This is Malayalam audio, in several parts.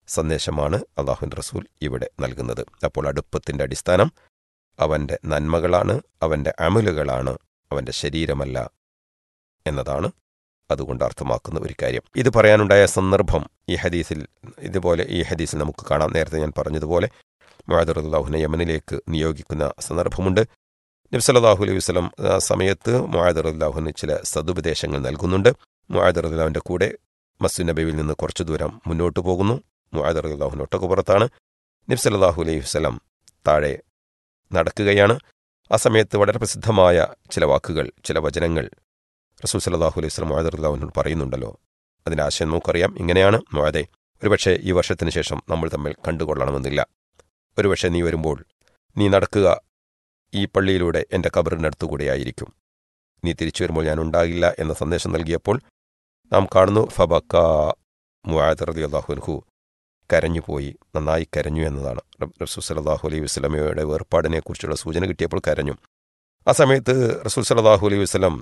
സന്ദേശമാണ് അള്ളാഹുവിൻ്റെ റസൂൽ ഇവിടെ നൽകുന്നത് അപ്പോൾ അടുപ്പത്തിൻ്റെ അടിസ്ഥാനം അവൻ്റെ നന്മകളാണ് അവൻ്റെ അമലുകളാണ് അവൻ്റെ ശരീരമല്ല എന്നതാണ് അതുകൊണ്ട് അർത്ഥമാക്കുന്ന ഒരു കാര്യം ഇത് പറയാനുണ്ടായ സന്ദർഭം ഈ ഹദീസിൽ ഇതുപോലെ ഈ ഹദീസിൽ നമുക്ക് കാണാം നേരത്തെ ഞാൻ പറഞ്ഞതുപോലെ മുഹാദുറുല്ലാഹുനെ യമനിലേക്ക് നിയോഗിക്കുന്ന സന്ദർഭമുണ്ട് നബ്സലാഹു അലൈഹി വസ്ലം ആ സമയത്ത് മുഹാദുറുല്ലാഹുന് ചില സതുപദേശങ്ങൾ നൽകുന്നുണ്ട് മുഹാദുറുല്ലാഹുവിൻ്റെ കൂടെ മസ്സു നബിയിൽ നിന്ന് കുറച്ചു ദൂരം മുന്നോട്ട് പോകുന്നു മുഹാദുറുല്ലാഹുന് ഒട്ടകുപുറത്താണ് നബ്സലാഹു അലൈഹി വസ്ലം താഴെ നടക്കുകയാണ് ആ സമയത്ത് വളരെ പ്രസിദ്ധമായ ചില വാക്കുകൾ ചില വചനങ്ങൾ റസൂൽ സല്ലാഹു അലൈഹി വസ്ലം മുഹാദുറുല്ലാഹുവിനോട് പറയുന്നുണ്ടല്ലോ അതിൻ്റെ ആശയം നമുക്കറിയാം ഇങ്ങനെയാണ് മുഹാദെ ഒരുപക്ഷെ ഈ വർഷത്തിന് ശേഷം നമ്മൾ തമ്മിൽ കണ്ടുകൊള്ളണമെന്നില്ല ഒരുപക്ഷെ നീ വരുമ്പോൾ നീ നടക്കുക ഈ പള്ളിയിലൂടെ എൻ്റെ കബറിനടുത്തുകൂടെയായിരിക്കും നീ തിരിച്ചു വരുമ്പോൾ ഞാൻ ഉണ്ടാകില്ല എന്ന സന്ദേശം നൽകിയപ്പോൾ നാം കാണുന്നു ഫബക്ക മുആദ് റതി അള്ളാഹുൻഹു കരഞ്ഞുപോയി നന്നായി കരഞ്ഞു എന്നതാണ് റസൂൽ സലാഹു അലൈഹി വസ്ലമയുടെ വേർപാടിനെക്കുറിച്ചുള്ള സൂചന കിട്ടിയപ്പോൾ കരഞ്ഞു ആ സമയത്ത് റസൂൽ സലാഹു അലൈഹി വസ്ലം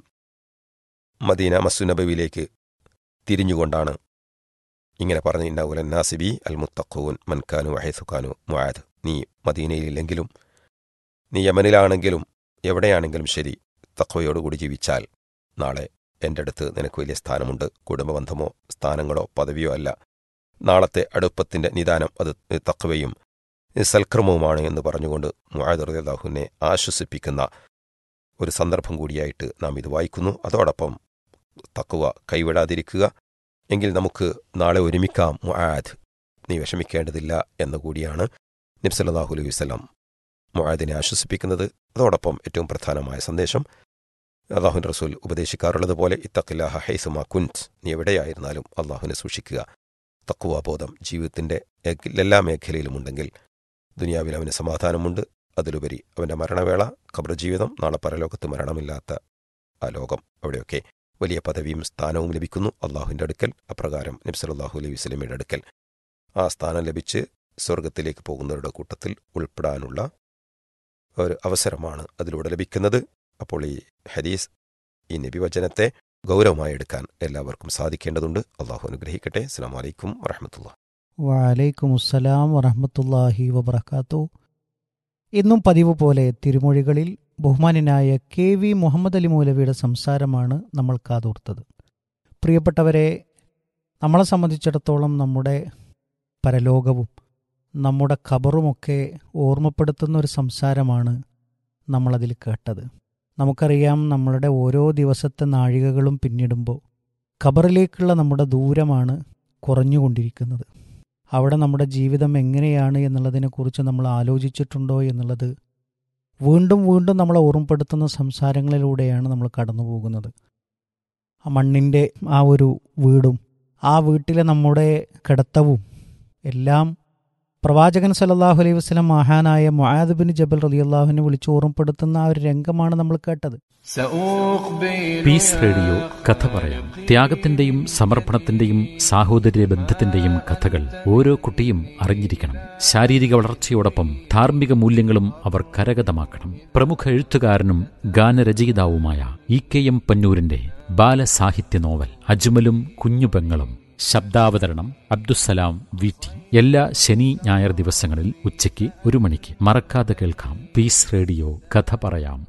മദീന മസുനബവിയിലേക്ക് തിരിഞ്ഞുകൊണ്ടാണ് ഇങ്ങനെ പറഞ്ഞ ഇന്നൗല നാസിബി അൽ മുത്തഖൂൻ മൻഖാനു വഹൈസുഖാനു മുആദ് നീ മദീനയിലില്ലെങ്കിലും നീ യമനിലാണെങ്കിലും എവിടെയാണെങ്കിലും ശരി തഖ്വയോടുകൂടി ജീവിച്ചാൽ നാളെ എൻ്റെ അടുത്ത് നിനക്ക് വലിയ സ്ഥാനമുണ്ട് കുടുംബബന്ധമോ സ്ഥാനങ്ങളോ പദവിയോ അല്ല നാളത്തെ അടുപ്പത്തിൻ്റെ നിദാനം അത് തഖ്വയും സൽക്രമവുമാണ് എന്ന് പറഞ്ഞുകൊണ്ട് മുആദ് അള്ളാഹുവിനെ ആശ്വസിപ്പിക്കുന്ന ഒരു സന്ദർഭം കൂടിയായിട്ട് നാം ഇത് വായിക്കുന്നു അതോടൊപ്പം തക്കുവ കൈവിടാതിരിക്കുക എങ്കിൽ നമുക്ക് നാളെ ഒരുമിക്കാം മുആദ് നീ വിഷമിക്കേണ്ടതില്ല എന്ന് കൂടിയാണ് നബ്സല്ലാഹു അലൈഹി വസ്ലാം മുആദിനെ ആശ്വസിപ്പിക്കുന്നത് അതോടൊപ്പം ഏറ്റവും പ്രധാനമായ സന്ദേശം അള്ളാഹുൻ റസൂൽ ഉപദേശിക്കാറുള്ളത് പോലെ ഇത്തഖില്ലാഹ ഹൈസുമാ കുൻസ് നീ എവിടെയായിരുന്നാലും അള്ളാഹുവിനെ സൂക്ഷിക്കുക തക്കുവാബോധം ജീവിതത്തിൻ്റെ എല്ലാ മേഖലയിലുമുണ്ടെങ്കിൽ ദുനിയാവിൽ അവന് സമാധാനമുണ്ട് അതിലുപരി അവൻ്റെ മരണവേള ഖബർ ജീവിതം നാളെ പരലോകത്ത് മരണമില്ലാത്ത ആ ലോകം അവിടെയൊക്കെ വലിയ പദവിയും സ്ഥാനവും ലഭിക്കുന്നു അള്ളാഹുവിൻ്റെ അടുക്കൽ അപ്രകാരം നബ്സലാഹു അലൈഹി വസ്ലമിയുടെ അടുക്കൽ ആ സ്ഥാനം ലഭിച്ച് സ്വർഗത്തിലേക്ക് പോകുന്നവരുടെ കൂട്ടത്തിൽ ഉൾപ്പെടാനുള്ള ഒരു അവസരമാണ് അതിലൂടെ ലഭിക്കുന്നത് അപ്പോൾ ഈ ഹദീസ് ഈ നബിവചനത്തെ ഗൗരവമായി എടുക്കാൻ എല്ലാവർക്കും സാധിക്കേണ്ടതുണ്ട് അള്ളാഹു അനുഗ്രഹിക്കട്ടെ അസ്സാം വലൈക്കും വറഹമത്തുള്ള വലൈക്കും അസ്സലാം വറഹമത്തല്ലാഹി വബർക്കാത്തു ഇന്നും പതിവ് പോലെ തിരുമൊഴികളിൽ ബഹുമാനായ കെ വി മുഹമ്മദ് അലി മൗലവിയുടെ സംസാരമാണ് നമ്മൾ കാതോർത്തത് പ്രിയപ്പെട്ടവരെ നമ്മളെ സംബന്ധിച്ചിടത്തോളം നമ്മുടെ പരലോകവും നമ്മുടെ ഖബറുമൊക്കെ ഓർമ്മപ്പെടുത്തുന്ന ഒരു സംസാരമാണ് നമ്മളതിൽ കേട്ടത് നമുക്കറിയാം നമ്മളുടെ ഓരോ ദിവസത്തെ നാഴികകളും പിന്നിടുമ്പോൾ ഖബറിലേക്കുള്ള നമ്മുടെ ദൂരമാണ് കുറഞ്ഞുകൊണ്ടിരിക്കുന്നത് അവിടെ നമ്മുടെ ജീവിതം എങ്ങനെയാണ് എന്നുള്ളതിനെക്കുറിച്ച് നമ്മൾ ആലോചിച്ചിട്ടുണ്ടോ എന്നുള്ളത് വീണ്ടും വീണ്ടും നമ്മളെ ഓർമ്മപ്പെടുത്തുന്ന സംസാരങ്ങളിലൂടെയാണ് നമ്മൾ കടന്നു പോകുന്നത് ആ മണ്ണിൻ്റെ ആ ഒരു വീടും ആ വീട്ടിലെ നമ്മുടെ കിടത്തവും എല്ലാം പ്രവാചകൻ സല്ലാഹു അലൈഹി വസ്ലം മഹാനായ മുആദ് ബിൻ ജബൽ റലിയല്ലാഹുവിനെ വിളിച്ച് ഓർമ്മപ്പെടുത്തുന്ന ആ ഒരു രംഗമാണ് നമ്മൾ കേട്ടത് പീസ് റേഡിയോ കഥ പറയാം ത്യാഗത്തിന്റെയും സമർപ്പണത്തിന്റെയും സാഹോദര്യ ബന്ധത്തിന്റെയും കഥകൾ ഓരോ കുട്ടിയും അറിഞ്ഞിരിക്കണം ശാരീരിക വളർച്ചയോടൊപ്പം ധാർമ്മിക മൂല്യങ്ങളും അവർ കരഗതമാക്കണം പ്രമുഖ എഴുത്തുകാരനും ഗാനരചയിതാവുമായ ഇ കെ എം പന്നൂരിന്റെ ബാലസാഹിത്യ നോവൽ അജ്മലും കുഞ്ഞുപെങ്ങളും ശബ്ദാവതരണം അബ്ദുസലാം വി ടി എല്ലാ ശനി ഞായർ ദിവസങ്ങളിൽ ഉച്ചയ്ക്ക് ഒരു മണിക്ക് മറക്കാതെ കേൾക്കാം പീസ് റേഡിയോ കഥ പറയാം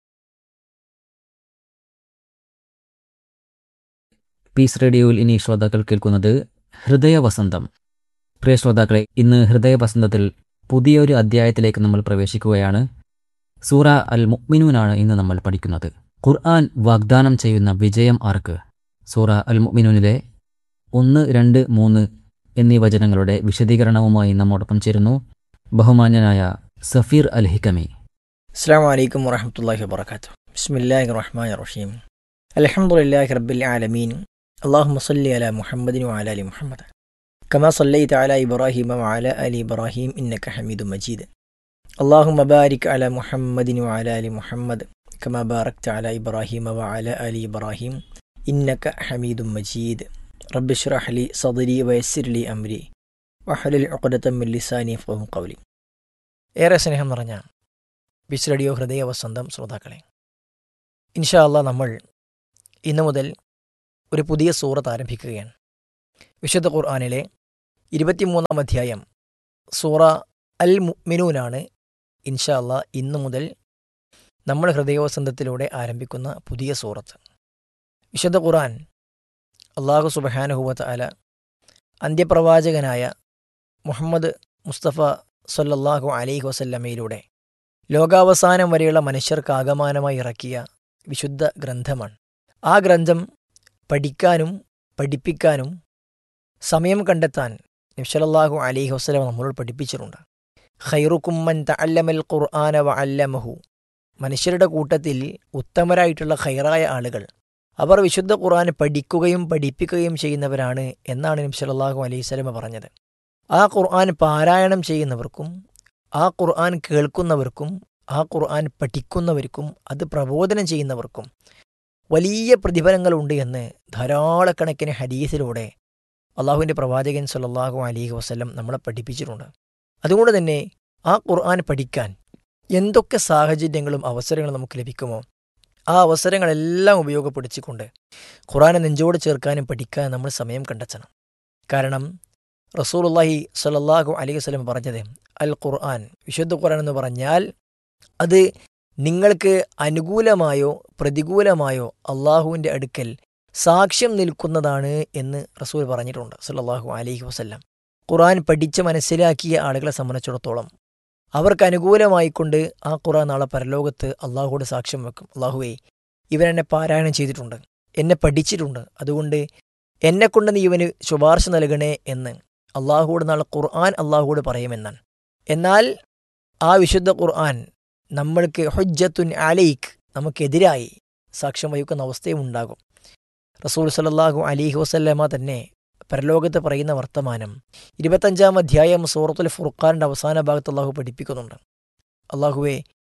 പീസ് റേഡിയോയിൽ ഇനി ശ്രോതാക്കൾ കേൾക്കുന്നത് ഹൃദയവസന്തം പ്രിയ ശ്രോതാക്കളെ ഇന്ന് ഹൃദയവസന്തത്തിൽ പുതിയൊരു അധ്യായത്തിലേക്ക് നമ്മൾ പ്രവേശിക്കുകയാണ് സൂറ അൽ മുഅ്മിനൂനാണ് ഇന്ന് നമ്മൾ പഠിക്കുന്നത് ഖുർആൻ വാഗ്ദാനം ചെയ്യുന്ന വിജയം ആർക്ക് സൂറ അൽ മുഅ്മിനൂനിലെ ഒന്ന് രണ്ട് മൂന്ന് എന്നീ വചനങ്ങളുടെ വിശദീകരണവുമായി നമ്മോടൊപ്പം ചേരുന്നു ബഹുമാന്യനായ സഫീർ അൽ ഹിക്കമി അസ്സാം വലൈക്കും വറഹമത്തല്ലാഹി വാബർക്കാത്തു ബിസ്മില്ലാഹി റഹ്മാൻ റഹീം അലഹമുല്ലാഹി റബ്ബിൽ ആലമീൻ اللهم صل على محمد وعلى ال محمد كما صليت على ابراهيم وعلى ال ابراهيم انك حميد مجيد اللهم بارك على محمد وعلى ال محمد كما باركت على ابراهيم وعلى ال ابراهيم انك حميد مجيد رب اشرح لي صدري ويسر لي امري واحلل عقدة من لساني يفقهوا قولي ഏറെ സ്നേഹം നിറഞ്ഞ ബിസ് റേഡിയോ ഹൃദയ വസന്തം ശ്രോതാക്കളെ ഇൻഷാ അല്ലാ നമ്മൾ ഇന്നു മുതൽ ഒരു പുതിയ സൂറത്ത് ആരംഭിക്കുകയാണ് വിശുദ്ധ ഖുർആാനിലെ ഇരുപത്തിമൂന്നാം അധ്യായം സൂറ അൽ മുഅ്മിനൂനാണ് ഇൻഷാ അല്ലാ ഇന്നു മുതൽ നമ്മൾ ഹൃദയവസന്തത്തിലൂടെ ആരംഭിക്കുന്ന പുതിയ സൂറത്ത് വിശുദ്ധ ഖുർആൻ അള്ളാഹു സുബഹാനഹുവത്ത് അല അന്ത്യപ്രവാചകനായ മുഹമ്മദ് മുസ്തഫ സല്ലല്ലാഹു അലൈഹി വസല്ലമയിലൂടെ ലോകാവസാനം വരെയുള്ള മനുഷ്യർക്ക് ആകമാനമായി ഇറക്കിയ വിശുദ്ധ ഗ്രന്ഥമാണ് ആ ഗ്രന്ഥം പഠിക്കാനും പഠിപ്പിക്കാനും സമയം കണ്ടെത്താൻ നബ്സലല്ലാഹു അലൈഹി വസ്ലം നമ്മളോട് പഠിപ്പിച്ചിട്ടുണ്ട് ഖൈറുക്കുമ്മൻ തഅല്ലമൽ ഖുർആന വ അല്ലമഹു മനുഷ്യരുടെ കൂട്ടത്തിൽ ഉത്തമരായിട്ടുള്ള ഖൈറായ ആളുകൾ അവർ വിശുദ്ധ ഖുർആൻ പഠിക്കുകയും പഠിപ്പിക്കുകയും ചെയ്യുന്നവരാണ് എന്നാണ് നബ്സലല്ലാഹു അലൈഹി സ്വലമ പറഞ്ഞത് ആ ഖുർആൻ പാരായണം ചെയ്യുന്നവർക്കും ആ ഖുർആൻ കേൾക്കുന്നവർക്കും ആ ഖുർആൻ പഠിക്കുന്നവർക്കും അത് പ്രബോധനം ചെയ്യുന്നവർക്കും വലിയ പ്രതിഫലങ്ങളുണ്ട് എന്ന് ധാരാളക്കണക്കിന് ഹദീസിലൂടെ അള്ളാഹുവിൻ്റെ പ്രവാചകൻ സല്ലല്ലാഹു അലൈഹി വസ്ലം നമ്മളെ പഠിപ്പിച്ചിട്ടുണ്ട് അതുകൊണ്ട് തന്നെ ആ ഖുർആൻ പഠിക്കാൻ എന്തൊക്കെ സാഹചര്യങ്ങളും അവസരങ്ങളും നമുക്ക് ലഭിക്കുമോ ആ അവസരങ്ങളെല്ലാം ഉപയോഗപ്പെടുത്തിക്കൊണ്ട് ഖുർആനെ നെഞ്ചോട് ചേർക്കാനും പഠിക്കാനും നമ്മൾ സമയം കണ്ടെത്തണം കാരണം റസൂലുള്ളാഹി സ്വല്ലല്ലാഹു അലൈഹി വസല്ലം പറഞ്ഞത് അൽ ഖുർആൻ വിശുദ്ധ ഖുർആൻ എന്ന് പറഞ്ഞാൽ അത് നിങ്ങൾക്ക് അനുകൂലമായോ പ്രതികൂലമായോ അള്ളാഹുവിൻ്റെ അടുക്കൽ സാക്ഷ്യം നിൽക്കുന്നതാണ് എന്ന് റസൂൽ പറഞ്ഞിട്ടുണ്ട് സല്ലല്ലാഹു അലൈഹി വസല്ലം ഖുർആൻ പഠിച്ച് മനസ്സിലാക്കിയ ആളുകളെ സംബന്ധിച്ചിടത്തോളം അവർക്ക് അനുകൂലമായിക്കൊണ്ട് ആ ഖുർആൻ നാളെ പരലോകത്ത് അള്ളാഹുவோട് സാക്ഷ്യം വെക്കും അള്ളാഹുവേ ഇവനെന്നെ പാരായണം ചെയ്തിട്ടുണ്ട് എന്നെ പഠിച്ചിട്ടുണ്ട് അതുകൊണ്ട് എന്നെക്കൊണ്ട് നീ ഇവന് ശുപാർശ നൽകണേ എന്ന് അള്ളാഹുവോട് നാളെ ഖുർആൻ അള്ളാഹുവോട് പറയുമെന്നാണ് എന്നാൽ ആ വിശുദ്ധ ഖുർആൻ നമ്മൾക്ക് ഹുജ്ജത്തുൻ അലൈക്ക് നമുക്കെതിരായി സാക്ഷ്യം വഹിക്കുന്ന അവസ്ഥയും ഉണ്ടാകും റസൂൽ സല്ലല്ലാഹു അലിഹി വസല്ലമ തന്നെ പരലോകത്ത് പറയുന്ന വർത്തമാനം ഇരുപത്തഞ്ചാം അധ്യായം സൂറത്തുൽ ഫുർഖാനിൻ്റെ അവസാന ഭാഗത്ത് അള്ളാഹു പഠിപ്പിക്കുന്നുണ്ട് അള്ളാഹുവെ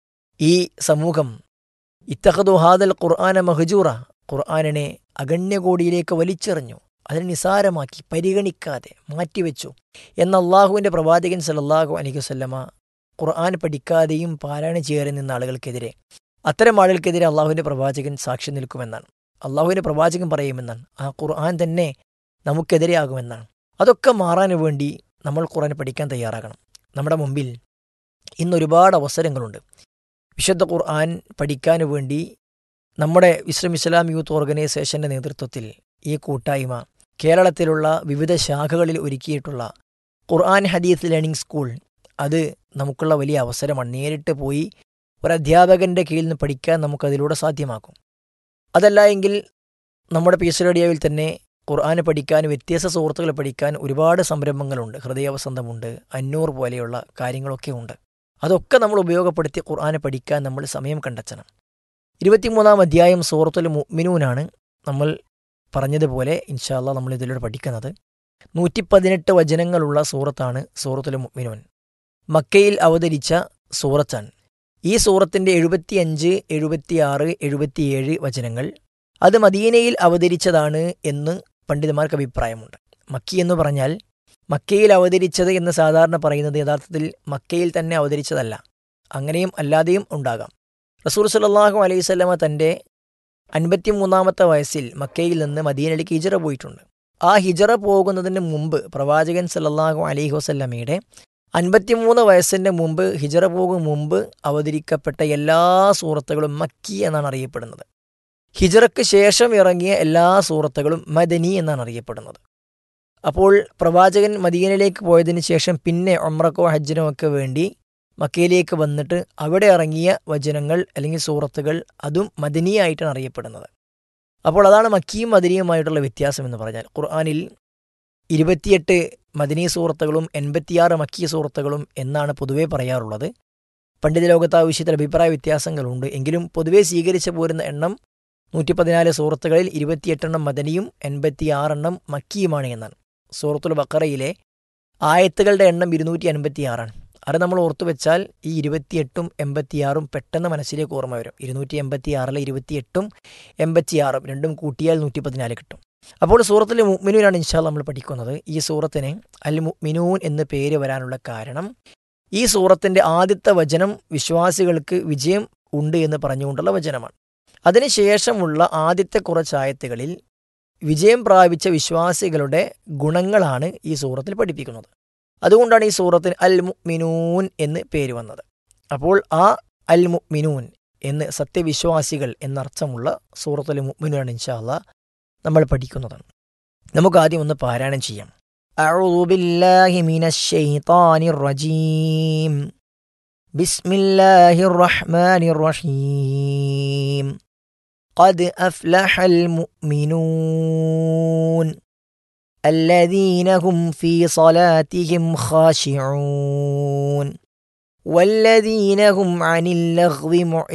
ഈ സമൂഹം ഇത്തഹദു ഹാദൽ ഖുർആന മഹജൂറ ഖുർആാനിനെ അഗണ്യകോടിയിലേക്ക് വലിച്ചെറിഞ്ഞു അതിനെ നിസാരമാക്കി പരിഗണിക്കാതെ മാറ്റിവെച്ചു എന്ന അള്ളാഹുവിൻ്റെ പ്രവാചകൻ സല്ലല്ലാഹു അലൈഹി വസല്ലമ ഖുർആൻ പഠിക്കാതെയും പാരായണം ചെയ്യാതെ നിന്ന ആളുകൾക്കെതിരെ അത്തരം ആളുകൾക്കെതിരെ അള്ളാഹുവിൻ്റെ പ്രവാചകൻ സാക്ഷി നിൽക്കുമെന്നാണ് അള്ളാഹുവിൻ്റെ പ്രവാചകൻ പറയുമെന്നാണ് ആ ഖുർആൻ തന്നെ നമുക്കെതിരെയാകുമെന്നാണ് അതൊക്കെ മാറാൻ വേണ്ടി നമ്മൾ ഖുർആൻ പഠിക്കാൻ തയ്യാറാകണം നമ്മുടെ മുമ്പിൽ ഇന്ന് ഒരുപാട് അവസരങ്ങളുണ്ട് വിശുദ്ധ ഖുർആൻ പഠിക്കാൻ വേണ്ടി നമ്മുടെ വിശ്രം ഇസ്ലാം യൂത്ത് ഓർഗനൈസേഷൻ്റെ നേതൃത്വത്തിൽ ഈ കൂട്ടായ്മ കേരളത്തിലുള്ള വിവിധ ശാഖകളിൽ ഒരുക്കിയിട്ടുള്ള ഖുർആൻ ഹദീസ് ലേണിംഗ് സ്കൂൾ അത് നമുക്കുള്ള വലിയ അവസരമാണ് നേരിട്ട് പോയി ഒരു അധ്യാപകൻ്റെ കീഴിൽ നിന്ന് പഠിക്കാൻ നമുക്കതിലൂടെ സാധ്യമാക്കും അതല്ല എങ്കിൽ നമ്മുടെ പീസ് റേഡിയോയിൽ തന്നെ ഖുർആൻ പഠിക്കാൻ വ്യത്യസ്ത സുഹൃത്തുക്കൾ പഠിക്കാൻ ഒരുപാട് സംരംഭങ്ങളുണ്ട് ഹൃദയവസന്തമുണ്ട് അന്നൂർ പോലെയുള്ള കാര്യങ്ങളൊക്കെ ഉണ്ട് അതൊക്കെ നമ്മൾ ഉപയോഗപ്പെടുത്തി ഖുർആനെ പഠിക്കാൻ നമ്മൾ സമയം കണ്ടെത്തണം ഇരുപത്തിമൂന്നാം അധ്യായം സൂറത്തുൽ മുഅ്മിനൂനാണ് നമ്മൾ പറഞ്ഞതുപോലെ ഇൻഷാല്ല നമ്മൾ ഇതിലൂടെ പഠിക്കുന്നത് നൂറ്റി പതിനെട്ട് വചനങ്ങളുള്ള സൂറത്താണ് സൂറത്തുൽ മുഅ്മിനൂൻ മക്കയിൽ അവതരിച്ച സൂറത്താണ് ഈ സൂറത്തിൻ്റെ എഴുപത്തിയഞ്ച് എഴുപത്തിയാറ് എഴുപത്തിയേഴ് വചനങ്ങൾ അത് മദീനയിൽ അവതരിച്ചതാണ് എന്ന് പണ്ഡിതന്മാർക്ക് അഭിപ്രായമുണ്ട് മക്കി എന്ന് പറഞ്ഞാൽ മക്കയിൽ അവതരിച്ചത് എന്ന് സാധാരണ പറയുന്നത് യഥാർത്ഥത്തിൽ മക്കയിൽ തന്നെ അവതരിച്ചതല്ല അങ്ങനെയും അല്ലാതെയും ഉണ്ടാകാം റസൂർ സല്ലാഹു അലൈഹി സ്വലമ തൻ്റെ അൻപത്തിമൂന്നാമത്തെ വയസ്സിൽ മക്കയിൽ നിന്ന് മദീനയിലേക്ക് ഹിജറ പോയിട്ടുണ്ട് ആ ഹിജറ പോകുന്നതിന് മുമ്പ് പ്രവാചകൻ സല്ലല്ലാഹു അലൈഹി വസല്ലമയുടെ അൻപത്തിമൂന്ന് വയസ്സിൻ്റെ മുമ്പ് ഹിജറ പോകും മുമ്പ് അവതരിക്കപ്പെട്ട എല്ലാ സൂറത്തുകളും മക്കി എന്നാണ് അറിയപ്പെടുന്നത് ഹിജറയ്ക്ക് ശേഷം ഇറങ്ങിയ എല്ലാ സൂറത്തുകളും മദനി എന്നാണ് അറിയപ്പെടുന്നത് അപ്പോൾ പ്രവാചകൻ മദീനയിലേക്ക് പോയതിനു ശേഷം പിന്നെ ഒമ്രക്കോ ഹജ്ജിനോ ഒക്കെ വേണ്ടി മക്കയിലേക്ക് വന്നിട്ട് അവിടെ ഇറങ്ങിയ വചനങ്ങൾ അല്ലെങ്കിൽ സൂറത്തുകൾ അതും മദനിയായിട്ടാണ് അറിയപ്പെടുന്നത് അപ്പോൾ അതാണ് മക്കിയും മദനിയുമായിട്ടുള്ള വ്യത്യാസം എന്ന് പറഞ്ഞാൽ ഖുർആാനിൽ ഇരുപത്തിയെട്ട് മദനി സൂറത്തുകളും എൺപത്തിയാറ് മക്കിയ സൂറത്തുകളും എന്നാണ് പൊതുവെ പറയാറുള്ളത് പണ്ഡിത ലോകത്ത് ആ വിഷയത്തിൽ അഭിപ്രായ വ്യത്യാസങ്ങളുണ്ട് എങ്കിലും പൊതുവെ സ്വീകരിച്ചു പോരുന്ന എണ്ണം നൂറ്റി പതിനാല് സൂറത്തുകളിൽ ഇരുപത്തിയെട്ടെണ്ണം മദനിയും എൺപത്തിയാറെണ്ണം മക്കിയുമാണ് എന്നാണ് സൂറത്തുൽ ബക്കറയിലെ ആയത്തുകളുടെ എണ്ണം ഇരുന്നൂറ്റി അൻപത്തിയാറാണ് അത് നമ്മൾ ഓർത്തു വെച്ചാൽ ഈ ഇരുപത്തിയെട്ടും എൺപത്തിയാറും പെട്ടെന്ന് മനസ്സിലേക്ക് ഓർമ്മ വരും ഇരുന്നൂറ്റി എൺപത്തിയാറിലെ ഇരുപത്തിയെട്ടും എൺപത്തിയാറും രണ്ടും കൂട്ടിയാൽ നൂറ്റി പതിനാല് കിട്ടും അപ്പോൾ സൂറത്തിലെ മുഅ്മിനൂനാണ് ഇൻഷാ നമ്മൾ പഠിക്കുന്നത് ഈ സൂറത്തിന് അൽ മുഅ്മിനൂൻ എന്ന് പേര് വരാനുള്ള കാരണം ഈ സൂറത്തിൻ്റെ ആദ്യത്തെ വചനം വിശ്വാസികൾക്ക് വിജയം ഉണ്ട് എന്ന് പറഞ്ഞുകൊണ്ടുള്ള വചനമാണ് അതിനുശേഷമുള്ള ആദ്യത്തെ കുറച്ച് ആയത്തുകളിൽ വിജയം പ്രാപിച്ച വിശ്വാസികളുടെ ഗുണങ്ങളാണ് ഈ സൂറത്തിൽ പഠിപ്പിക്കുന്നത് അതുകൊണ്ടാണ് ഈ സൂറത്തിന് അൽ മുഅ്മിനൂൻ എന്ന് പേര് വന്നത് അപ്പോൾ ആ അൽ മുഅ്മിനൂൻ എന്ന് സത്യവിശ്വാസികൾ എന്നർത്ഥമുള്ള സൂറത്തുൽ മുഅ്മിനൂനാണ് ഇൻഷാല്ല നമ്മൾ പഠിക്കുന്നതാണ് നമുക്ക് ആദ്യം ഒന്ന് പാരായണം ചെയ്യാം أعوذ بالله من الشيطان الرجيم بسم الله الرحمن الرحيم قد أفلح المؤمنون الذين هم في صلاتهم خاشعون والذين هم عن اللغو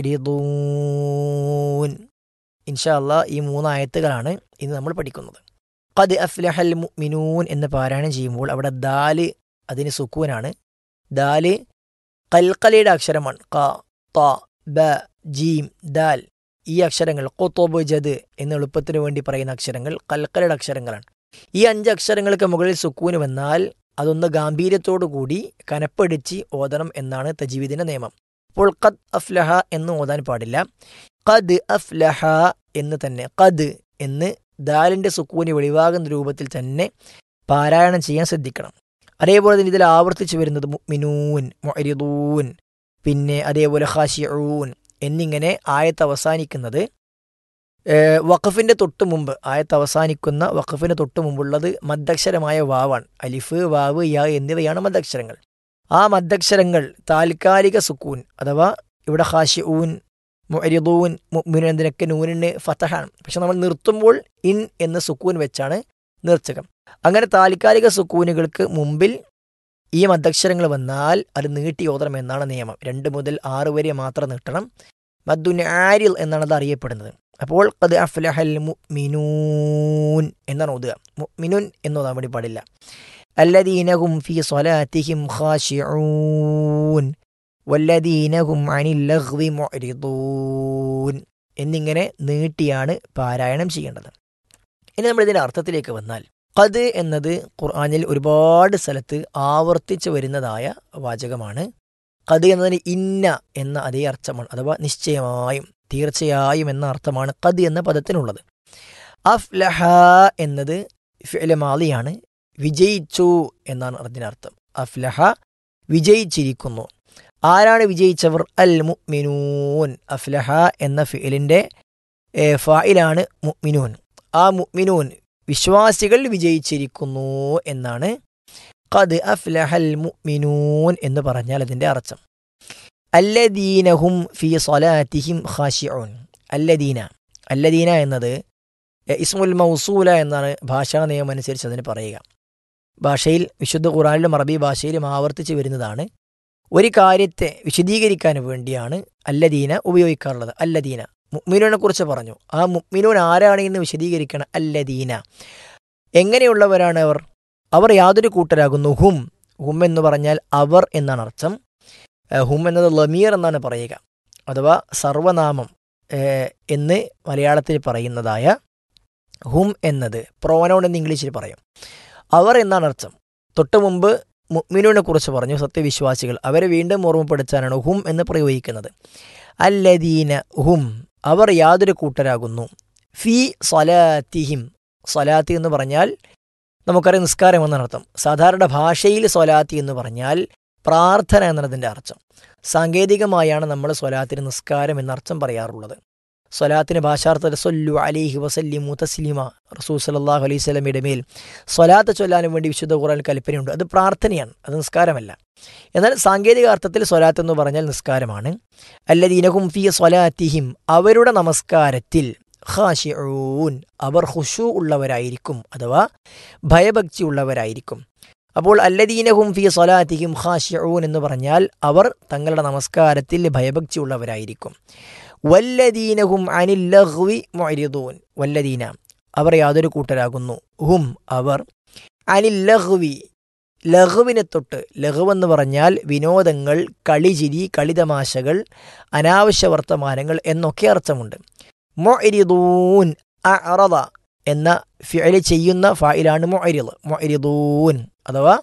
معرضون إن شاء الله ഈ മൂന്ന് ആയത്തുകളാണ് ഇന്ന് നമ്മൾ പഠിക്കുന്നത് ഖദ് അഫ്ലഹൽ മുഅ്മിനൂൻ എന്ന് പാരായണം ചെയ്യുമ്പോൾ അവിടെ ദാല് അതിന് സുക്കൂനാണ് ദാല് കൽക്കലയുടെ അക്ഷരമാണ് ക ത ബ ജീം ദാൽ ഈ അക്ഷരങ്ങൾ കൊത്തോബ് ജദ് എന്ന് എളുപ്പത്തിന് വേണ്ടി പറയുന്ന അക്ഷരങ്ങൾ കൽക്കലയുടെ അക്ഷരങ്ങളാണ് ഈ അഞ്ച് അക്ഷരങ്ങൾക്ക് മുകളിൽ സുക്കൂന് വന്നാൽ അതൊന്ന് ഗാംഭീര്യത്തോടു കൂടി കനപ്പടിച്ച് ഓതണം എന്നാണ് തജീവിദിന്റെ നിയമം അപ്പോൾ ഖദ് അഫ്ലഹ എന്ന് ഓതാൻ പാടില്ല ഖദ് അഫ്ലഹ എന്ന് തന്നെ ഖദ് എന്ന് ദാലിന്റെ സുക്കൂന് വെളിവാകുന്ന രൂപത്തിൽ തന്നെ പാരായണം ചെയ്യാൻ ശ്രദ്ധിക്കണം അതേപോലെ തന്നെ ഇതിൽ ആവർത്തിച്ചു വരുന്നത് മുഅ്മിനൂൻ മൊരിദൂൻ പിന്നെ അതേപോലെ ഖാഷിഊൻ എന്നിങ്ങനെ ആയത്ത് അവസാനിക്കുന്നത് വഖഫിന്റെ തൊട്ട് മുമ്പ് ആയത്ത് അവസാനിക്കുന്ന വഖഫിന് തൊട്ട് മുമ്പുള്ളത് മദ്ദക്ഷരമായ വാവാണ് അലിഫ് വാവ് യ എന്നിവയാണ് മദ്ദക്ഷരങ്ങൾ ആ മദ്ദക്ഷരങ്ങൾ താൽക്കാലിക സുക്കൂൻ അഥവാ ഇവിടെ ഖാഷിഊൻ മുഅരിദൂൻ മുഅ്മിനൂൻ എന്നതിനൊക്കെ നൂനിന് ഫതഹാണ് പക്ഷെ നമ്മൾ നിർത്തുമ്പോൾ ഇൻ എന്ന സുക്കൂൻ വെച്ചാണ് നിർച്ചകം അങ്ങനെ താൽക്കാലിക സുക്കൂനുകൾക്ക് മുമ്പിൽ ഈ മദ്ദക്ഷരങ്ങൾ വന്നാൽ അത് നീട്ടി ഓതണം എന്നാണ് നിയമം രണ്ട് മുതൽ ആറ് വരെ മാത്രം നീട്ടണം മദ്ദുൻ ആരിൽ എന്നാണ് അത് അറിയപ്പെടുന്നത് അപ്പോൾ അത് അഫ്ലഹൽ മുഅ്മിനൂൻ എന്നാണ് ഓതുക മുഅ്മിനുൻ എന്ന് ഓതാൻ വേണ്ടി പാടില്ല അല്ലദീനഹും ഫീ സ്വലാത്തിഹിം ഖാശിഊൻ വല്ലദീനഹും അനിൽ ലഗ്വി മുഅ്രിദൂൻ എന്നിങ്ങനെ നീട്ടിയാണ് പാരായണം ചെയ്യേണ്ടത് ഇനി നമ്മൾ ഇതിന്റെ അർത്ഥത്തിലേക്ക് വന്നാൽ ഖദ് എന്നത് ഖുർആനിൽ ഒരുപാട് സ്ഥലത്ത് ആവർത്തിച്ചു വരുന്നതായ വാചകമാണ് ഖദ് എന്നതിന് ഇന്ന എന്ന അതേ അർത്ഥമാണ് അഥവാ നിശ്ചയമായും തീർച്ചയായും എന്ന അർത്ഥമാണ് ഖദ് എന്ന പദത്തിനുള്ളത് അഫ്ലഹ എന്നത് ഫിലമാലിയാണ് വിജയിച്ചു എന്നാണ് അതിനർത്ഥം അഫ്ലഹ വിജയിച്ചിരിക്കുന്നു ആരാണ് വിജയിച്ചവർ അൽ മുഅ്മിനൂൻ അഫ്ലഹ എന്ന ഫിലിന്റെ ഫായിലാണ് മുഅ്മിനൂൻ ആ മുഅ്മിനൂൻ വിശ്വാസികൾ വിജയിച്ചിരിക്കുന്നു എന്നാണ് ഖദ് അഫ്ലഹൽ മുഅ്മിനൂൻ എന്ന് പറഞ്ഞാൽ അതിന്റെ അർത്ഥം അല്ലദീനഹും ഫി സ്വലാത്തിഹിം ഖാശിഊൻ അല്ലദീന അല്ലദീന എന്നത് ഇസ്മുൽ മൗസൂല എന്നാണ് ഭാഷാ നിയമം അനുസരിച്ച് അതിന് പറയുക ഭാഷയിൽ വിശുദ്ധ ഖുറാനിലും അറബി ഭാഷയിലും ആവർത്തിച്ച് വരുന്നതാണ് ഒരു കാര്യത്തെ വിശദീകരിക്കാൻ വേണ്ടിയാണ് അല്ലദീന ഉപയോഗിക്കാറുള്ളത് അല്ലദീന മുഅ്മിനൂനെ കുറിച്ച് പറഞ്ഞു ആ മുഅ്മിനൂൻ ആരാണ് എന്ന് വിശദീകരിക്കണം അല്ലദീന എങ്ങനെയുള്ളവരാണ് അവർ അവർ യാതൊരു കൂട്ടരാകുന്നു ഹും ഹും എന്ന് പറഞ്ഞാൽ അവർ എന്നാണ് അർത്ഥം ഹും എന്നത് ലമീർ എന്നാണ് പറയുക അഥവാ സർവനാമം എന്ന് മലയാളത്തിൽ പറയുന്നതായ ഹും എന്നത് പ്രോനൗൺ എന്ന് ഇംഗ്ലീഷിൽ പറയും അവർ എന്നാണ് അർത്ഥം തൊട്ടു മുമ്പ് മുഅ്മിനൂനെ കുറിച്ച് പറഞ്ഞു സത്യവിശ്വാസികൾ അവരെ വീണ്ടും ഓർമ്മപ്പെടുത്താനാണ് ഹും എന്ന് പ്രയോഗിക്കുന്നത് അല്ലദീന ഹും അവർ യാതൊരു കൂട്ടരാകുന്നു ഫി സ്വലാത്തിഹിം സ്വലാത്തി എന്ന് പറഞ്ഞാൽ നമുക്കറിയാം നിസ്കാരം എന്നർത്ഥം സാധാരണ ഭാഷയിൽ സ്വലാത്തി എന്ന് പറഞ്ഞാൽ പ്രാർത്ഥന എന്നതിൻ്റെ അർത്ഥം സാങ്കേതികമായാണ് നമ്മൾ സ്വലാത്തിന് നിസ്കാരം എന്നർത്ഥം പറയാറുള്ളത് സ്വലാത്തിന് ഭാഷാർത്ഥത്തിൽ സൊല്ലു അലിഹി വസല്ലിമു തസ്ലിമ റസൂൽ സലാഹു അലൈഹി സ്വലമിയുടെ മേൽ സ്വലാത്ത് ചൊല്ലാനും വേണ്ടി വിശുദ്ധ ഖുറാൻ കൽപ്പനയുണ്ട് അത് പ്രാർത്ഥനയാണ് അത് നിസ്കാരമല്ല എന്നാൽ സാങ്കേതിക അർത്ഥത്തിൽ സ്വലാത്ത് എന്ന് പറഞ്ഞാൽ നിസ്കാരമാണ് അല്ലദീനഹും ഫി സ്വലാത്തിഹിം അവരുടെ നമസ്കാരത്തിൽ ഖാഷിഊൻ അവർ ഹുഷു ഉള്ളവരായിരിക്കും അഥവാ ഭയഭക്തി ഉള്ളവരായിരിക്കും അപ്പോൾ അല്ലദീനഹും ഫി സ്വലാത്തിഹിം ഖാഷിഊൻ എന്ന് പറഞ്ഞാൽ അവർ തങ്ങളുടെ നമസ്കാരത്തിൽ ഭയഭക്തി ഉള്ളവരായിരിക്കും വല്ലദീനഹും അനിൽ ലഹ്വി മൊരിദൂൻ വല്ലദീന അവർ യാതൊരു കൂട്ടരാകുന്നു ഹും അവർ അനിൽ ലഹ്വി ലഘുവിനെ തൊട്ട് ലഘുവെന്ന് എന്ന് പറഞ്ഞാൽ വിനോദങ്ങൾ കളിചിരി കളിതമാശകൾ അനാവശ്യ വർത്തമാനങ്ങൾ എന്നൊക്കെ അർത്ഥമുണ്ട് മൊരിദൂൻ അറദ എന്ന ഫിഅല് ചെയ്യുന്ന ഫായിലാണ് മൊരിദ് മൊരിദൂൻ അഥവാ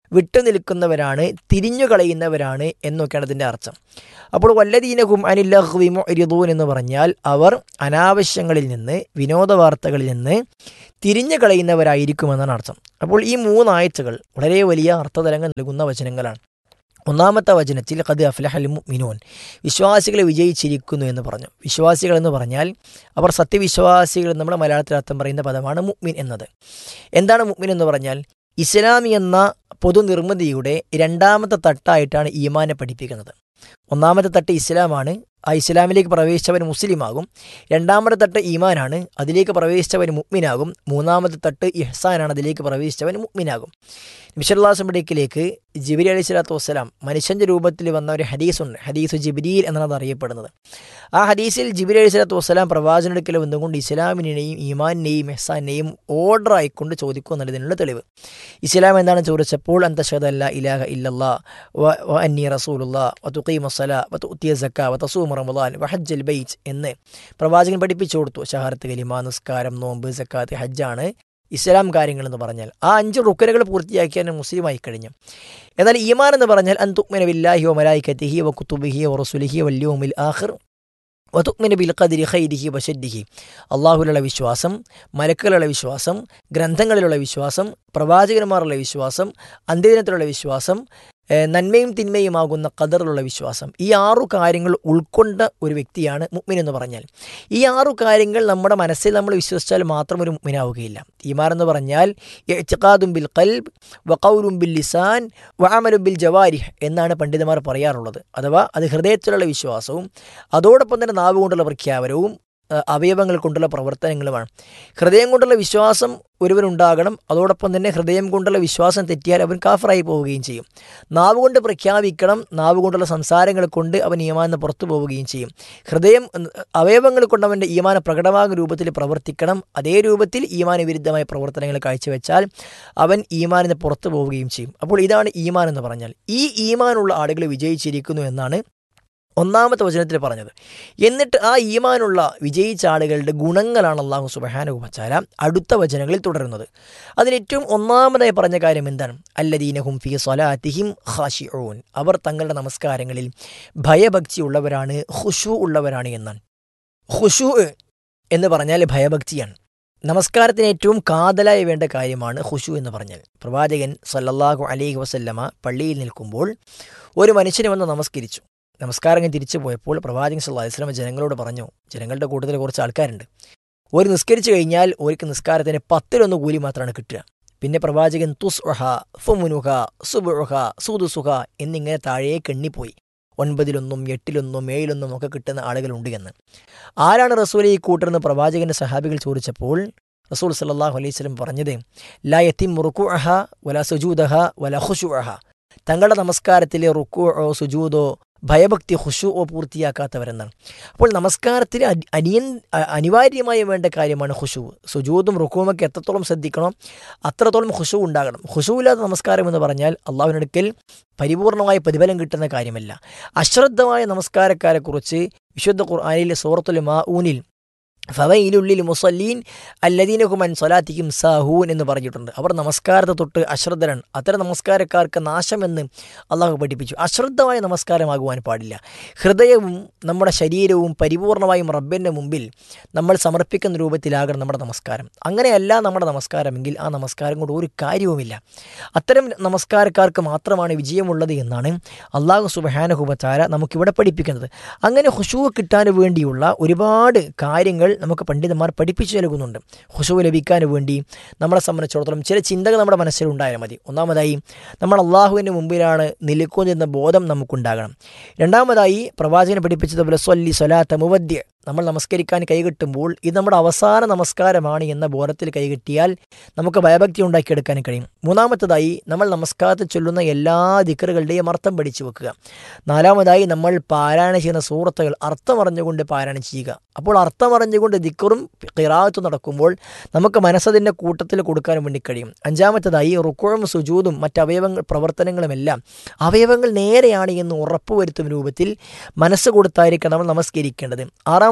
വിട്ടുനിൽക്കുന്നവരാണ് തിരിഞ്ഞു കളയുന്നവരാണ് എന്നൊക്കെയാണ് അതിൻ്റെ അർത്ഥം അപ്പോൾ വല്ലദീനഹും അനില്ലഹ്വിമു ഇരിദൂൻ എന്ന് പറഞ്ഞാൽ അവർ അനാവശ്യങ്ങളിൽ നിന്ന് വിനോദ വാർത്തകളിൽ നിന്ന് തിരിഞ്ഞു കളയുന്നവരായിരിക്കുമെന്നാണ് അർത്ഥം അപ്പോൾ ഈ മൂന്നാഴ്ചകൾ വളരെ വലിയ അർത്ഥതലങ്ങൾ നൽകുന്ന വചനങ്ങളാണ് ഒന്നാമത്തെ വചനത്തിൽ കത് അഫ്ലഹൽ മിനോൻ വിശ്വാസികളെ വിജയിച്ചിരിക്കുന്നു എന്ന് പറഞ്ഞു വിശ്വാസികൾ എന്ന് പറഞ്ഞാൽ അവർ സത്യവിശ്വാസികൾ നമ്മുടെ മലയാളത്തിൽ അർത്ഥം പറയുന്ന പദമാണ് മുഅ്മിൻ എന്നത് എന്താണ് മുഅ്മിൻ എന്ന് പറഞ്ഞാൽ ഇസ്ലാമി എന്ന പൊതുനിർമ്മിതിയുടെ രണ്ടാമത്തെ തട്ടായിട്ടാണ് ഈമാനെ പഠിപ്പിക്കുന്നത് ഒന്നാമത്തെ തട്ട് ഇസ്ലാമാണ് ആ ഇസ്ലാമിലേക്ക് പ്രവേശിച്ചവൻ മുസ്ലിമാകും രണ്ടാമത്തെ തട്ട് ഈമാനാണ് അതിലേക്ക് പ്രവേശിച്ചവൻ മുഅ്മിനാകും മൂന്നാമത്തെ തട്ട് ഇഹ്സാനാണ് അതിലേക്ക് പ്രവേശിച്ചവൻ മുഅ്മിനാകും വിശല്ലാസമ്പടേക്കിലേക്ക് ജിബിരി അലി സ്വലാത്തു വസ്സലാം മനുഷ്യൻ്റെ രൂപത്തിൽ വന്ന ഒരു ഹദീസുണ്ട് ഹദീസ് ജിബിരിയിൽ എന്നാണ് അത് അറിയപ്പെടുന്നത് ആ ഹദീസിൽ ജിബിരി അലി സ്വലാത്തു വസ്സലാം പ്രവാചനെടുക്കൽ വന്നുകൊണ്ട് ഇസ്ലാമിനെയും ഈമാനിനെയും എഹ്സാനെയും ഓർഡർ ആയിക്കൊണ്ട് ചോദിക്കുക എന്നുള്ളതിനുള്ള തെളിവ് ഇസ്ലാം എന്താണ് ചോദിച്ചപ്പോൾ അന്തഷദല്ല ഇലാഹ ഇല്ലല്ലാ വ വ അന്നി റസൂലുള്ള വ തുഖീമ സല വ തുത്തിയ സക്ക വ തസൂമ റമദാൻ വ ഹജ്ജൽ ബൈറ്റ് എന്ന് പ്രവാചകൻ പഠിപ്പിച്ചു കൊടുത്തു ഷഹാരത്ത് കലിമ നിസ്കാരം നോമ്പ് സക്കാത്ത് ഹജ്ജാണ് ഇസ്ലാം കാര്യങ്ങൾ എന്ന് പറഞ്ഞാൽ ആ അഞ്ച് റുക്കനുകൾ പൂർത്തിയാക്കിയാൽ മുസ്ലിമായി കഴിഞ്ഞു എന്നാൽ ഈമാൻ എന്ന് പറഞ്ഞാൽ അന്തുക്മിന ബില്ലാഹി വ മലായിക്കത്തിഹി വ കുത്തുബിഹി വ റസുലിഹി വല്യോമിൽ ആഖിർ വതുക്മിന ബിൽ ഖദിരി ഖൈരിഹി വശദ്ദിഹി അള്ളാഹുലുള്ള വിശ്വാസം മലക്കുകളുടെ വിശ്വാസം ഗ്രന്ഥങ്ങളിലുള്ള വിശ്വാസം പ്രവാചകന്മാരുള്ള വിശ്വാസം അന്ത്യദിനത്തിലുള്ള വിശ്വാസം ഏഹ് നന്മയും തിന്മയുമാകുന്ന ഖദറിലുള്ള വിശ്വാസം ഈ ആറു കാര്യങ്ങൾ ഉൾക്കൊണ്ട ഒരു വ്യക്തിയാണ് മുഅ്മിൻ എന്ന് പറഞ്ഞാൽ ഈ ആറു കാര്യങ്ങൾ നമ്മുടെ മനസ്സിൽ നമ്മൾ വിശ്വസിച്ചാൽ മാത്രം ഒരു മുഅ്മിനാവുകയില്ല ഈമാൻ എന്ന് പറഞ്ഞാൽ ഇഅ്തിഖാദും ബിൽ ഖൽബ് വഖൗലും ബിൽ ലിസാൻ വഅമലും ബിൽ ജവാരിഹ് എന്നാണ് പണ്ഡിതന്മാർ പറയാറുള്ളത് അഥവാ അത് ഹൃദയത്തിലുള്ള വിശ്വാസവും അതോടൊപ്പം തന്നെ നാവ് കൊണ്ടുള്ള പ്രഖ്യാപനവും അഹ് അവയവങ്ങൾ കൊണ്ടുള്ള പ്രവർത്തനങ്ങളുമാണ് ഹൃദയം കൊണ്ടുള്ള വിശ്വാസം ഒരുവനുണ്ടാകണം അതോടൊപ്പം തന്നെ ഹൃദയം കൊണ്ടുള്ള വിശ്വാസം തെറ്റിയാൽ അവൻ കാഫറായി പോവുകയും ചെയ്യും നാവ് കൊണ്ട് പ്രഖ്യാപിക്കണം നാവ് കൊണ്ടുള്ള സംസാരങ്ങൾ കൊണ്ട് അവൻ ഈമാന്ന് പുറത്തു പോവുകയും ചെയ്യും ഹൃദയം ഉം, അവയവങ്ങൾ കൊണ്ട് അവൻ്റെ ഈമാന പ്രകടമാകുന്ന രൂപത്തിൽ പ്രവർത്തിക്കണം അതേ രൂപത്തിൽ ഈമാന വിരുദ്ധമായ പ്രവർത്തനങ്ങൾ കാഴ്ചവെച്ചാൽ അവൻ ഈമാനിന് പുറത്തു പോവുകയും ചെയ്യും അപ്പോൾ ഇതാണ് ഈമാൻ എന്ന് പറഞ്ഞാൽ ഈ ഈമാനുള്ള ആളുകൾ വിജയിച്ചിരിക്കുന്നു എന്നാണ് ഒന്നാമത്തെ വചനത്തിൽ പറഞ്ഞത് എന്നിട്ട് ആ ഈമാനുള്ള വിജയിച്ച ആളുകളുടെ ഗുണങ്ങളാണ് അള്ളാഹു സുബഹാനുഭവച്ചാല അടുത്ത വചനങ്ങളിൽ തുടരുന്നത് അതിലേറ്റവും ഒന്നാമതായി പറഞ്ഞ കാര്യം എന്താണ് അല്ലദീനഹും ഫി സ്വലാത്തിഹിം ഖാഷിഊൻ അവർ തങ്ങളുടെ നമസ്കാരങ്ങളിൽ ഭയഭക്തി ഉള്ളവരാണ് ഖുഷു ഉള്ളവരാണ് എന്നാണ് ഖുഷു എന്ന് പറഞ്ഞാൽ ഭയഭക്തിയാണ് നമസ്കാരത്തിന് ഏറ്റവും കാതലായി വേണ്ട കാര്യമാണ് ഖുഷു എന്ന് പറഞ്ഞാൽ പ്രവാചകൻ സല്ലല്ലാഹു അലൈഹി വസല്ലമ പള്ളിയിൽ നിൽക്കുമ്പോൾ ഒരു മനുഷ്യനെ വന്ന് നമസ്കരിച്ചു നമസ്കാരം കഴിഞ്ഞ് തിരിച്ചു പോയപ്പോൾ പ്രവാചകൻ സല്ലല്ലാഹു അലൈഹി വസല്ലമ ജനങ്ങളോട് പറഞ്ഞു ജനങ്ങളുടെ കൂട്ടത്തിൽ കുറച്ച് ആൾക്കാരുണ്ട് ഒരു നിസ്കരിച്ചു കഴിഞ്ഞാൽ ഒരിക്കൽ നിസ്കാരത്തിന് പത്തിലൊന്ന് കൂലി മാത്രമാണ് കിട്ടുക പിന്നെ പ്രവാചകൻ തുസ്ഉഹ ഫുമുനുഹ സുബുഹ സുദുസുഹ എന്നിങ്ങനെ താഴേക്ക് എണ്ണിപ്പോയി ഒൻപതിലൊന്നും എട്ടിലൊന്നും ഏഴിലൊന്നും ഒക്കെ കിട്ടുന്ന ആളുകളുണ്ട് എന്ന് ആരാണ് റസൂൽ ഈ കൂട്ടരെന്ന് പ്രവാചകന്റെ സഹാബികൾ ചോദിച്ചപ്പോൾ റസൂൽ സല്ലല്ലാഹു അലൈഹി വസല്ലം പറഞ്ഞത് ലാ യത്തിം റുക്കുഅഹ വല സുജൂദഹ വല ഖുശുഅഹ തങ്ങളുടെ നമസ്കാരത്തിലെ റുക്കുഅോ സുജൂദോ ഭയഭക്തി ഹുഷുവോ പൂർത്തിയാക്കാത്തവരെന്നാണ് അപ്പോൾ നമസ്കാരത്തിന് അനി- അനിയൻ അ- അനിവാര്യമായി വേണ്ട കാര്യമാണ് ഹുഷു സുജൂദും റുക്കുവുമൊക്കെ എത്രത്തോളം ശ്രദ്ധിക്കണം അത്രത്തോളം ഹുഷു ഉണ്ടാകണം ഹുഷു ഇല്ലാത്ത നമസ്കാരം എന്ന് പറഞ്ഞാൽ അള്ളാഹുവിനടുക്കൽ പരിപൂർണമായ പ്രതിഫലം കിട്ടുന്ന കാര്യമല്ല അശ്രദ്ധമായ നമസ്കാരക്കാരെക്കുറിച്ച് വിശുദ്ധ ഖുർആാനിലെ സൂറത്തുൽ മാഊനിൽ ഫവയിലുള്ളിൽ മുസല്ലീൻ അല്ലദീനഹുമൻ സ്വലാത്തിക്കും സാഹൂൻ എന്ന് പറഞ്ഞിട്ടുണ്ട് അവർ നമസ്കാരത്തെ തൊട്ട് അശ്രദ്ധരാണ് അത്തരം നമസ്കാരക്കാർക്ക് നാശമെന്ന് അള്ളാഹു പഠിപ്പിച്ചു അശ്രദ്ധമായ നമസ്കാരമാകുവാൻ പാടില്ല ഹൃദയവും നമ്മുടെ ശരീരവും പരിപൂർണമായും റബ്ബിൻ്റെ മുമ്പിൽ നമ്മൾ സമർപ്പിക്കുന്ന രൂപത്തിലാകണം നമ്മുടെ നമസ്കാരം അങ്ങനെയല്ല നമ്മുടെ നമസ്കാരമെങ്കിൽ ആ നമസ്കാരം കൊണ്ട് ഒരു കാര്യവുമില്ല അത്തരം നമസ്കാരക്കാർക്ക് മാത്രമാണ് വിജയമുള്ളത് എന്നാണ് അള്ളാഹു സുബഹാനഹുബത്താര നമുക്കിവിടെ പഠിപ്പിക്കുന്നത് അങ്ങനെ ഹുഷു കിട്ടാൻ വേണ്ടിയുള്ള ഒരുപാട് കാര്യങ്ങൾ നമുക്ക് പണ്ഡിതന്മാർ പഠിപ്പിച്ചു നൽകുന്നുണ്ട് ഹുഷു ലഭിക്കാൻ വേണ്ടി നമ്മളെ സംബന്ധിച്ചിടത്തോളം ചില ചിന്തകൾ നമ്മുടെ മനസ്സിലുണ്ടായാൽ മതി ഒന്നാമതായി നമ്മൾ അള്ളാഹുവിൻ്റെ മുമ്പിലാണ് നിൽക്കുന്നതെന്ന ബോധം നമുക്കുണ്ടാകണം രണ്ടാമതായി പ്രവാചകൻ പഠിപ്പിച്ചതുപോലെ സ്വല്ലി സ്വലാത്ത മുവദ്യ നമ്മൾ നമസ്കരിക്കാൻ കൈകെട്ടുമ്പോൾ ഇത് നമ്മുടെ അവസാന നമസ്കാരമാണ് എന്ന ബോധത്തിൽ കൈകെട്ടിയാൽ നമുക്ക് ഭയഭക്തി ഉണ്ടാക്കിയെടുക്കാൻ കഴിയും മൂന്നാമത്തതായി നമ്മൾ നമസ്കാരത്തിൽ ചൊല്ലുന്ന എല്ലാ ദിക്കറുകളുടെയും അർത്ഥം പഠിച്ചു വെക്കുക നാലാമതായി നമ്മൾ പാരായണം ചെയ്യുന്ന സൂറത്തുകൾ അർത്ഥമറിഞ്ഞുകൊണ്ട് പാരായണം ചെയ്യുക അപ്പോൾ അർത്ഥമറിഞ്ഞുകൊണ്ട് ദിക്കറും കിറാത്തും നടക്കുമ്പോൾ നമുക്ക് മനസ്സതിൻ്റെ കൂട്ടത്തിൽ കൊടുക്കാൻ വേണ്ടി കഴിയും അഞ്ചാമത്തതായി റുക്കുഴും സുജൂതും മറ്റ് അവയവങ്ങൾ പ്രവർത്തനങ്ങളുമെല്ലാം അവയവങ്ങൾ നേരെയാണ് എന്ന് ഉറപ്പുവരുത്തും രൂപത്തിൽ മനസ്സ് കൊടുത്തായിരിക്കണം നമ്മൾ നമസ്കരിക്കേണ്ടത് ആറാമത്തെ